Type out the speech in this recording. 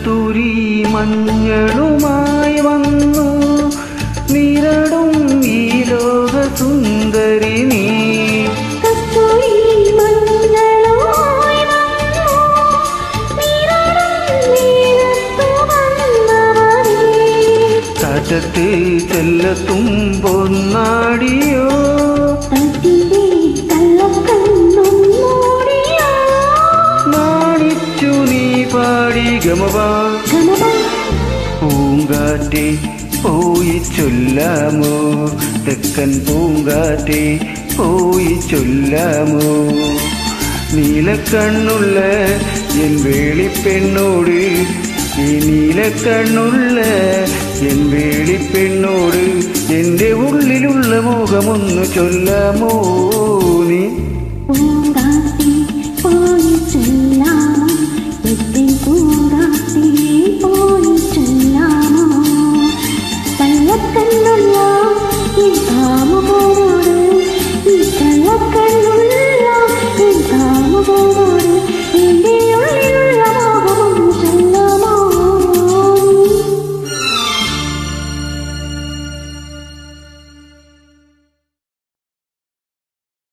കസ്തൂരി മഞ്ഞളുമായി വന്നു നിരടും ഈ ലോക സുന്ദരി നീ കസ്തൂരി മഞ്ഞളുമായി വന്നു നിറടും നീരത്തു വന്നവനേ കാറ്റത്ത് ചെല്ലത്തും പൊന്നാടിയോ തട്ടിലെ കള്ളക്കണ്ണും മൂടിയോ നാണിച്ചു നീ പാടി ഗമവാ ഗമപ പൂങ്കാറ്റെ പോയി ചൊല്ലാമോ തെക്കൻ പൂങ്കാറ്റെ പോയി ചൊല്ലാമോ നീലക്കണ്ണുള്ള എൻ വേളിപ്പെണ്ണോട് ഈ നീലക്കണ്ണുള്ള എൻ വേളിപ്പെണ്ണോട് എൻ്റെ ഉള്ളിലുള്ള മോഹമൊന്നു ചൊല്ലാമോ നീ പൂങ്കാറ്റി പോയി ചൊല്ലാമോ എത്തിൻ പൂങ്കാറ്റി പോയി ചൊല്ലാമോ കള്ളക്കണ്ണുള്ള ഈ കാമുകോട് ഈ കള്ളക്കണ്ണുള്ള ഈ കാമുകോട്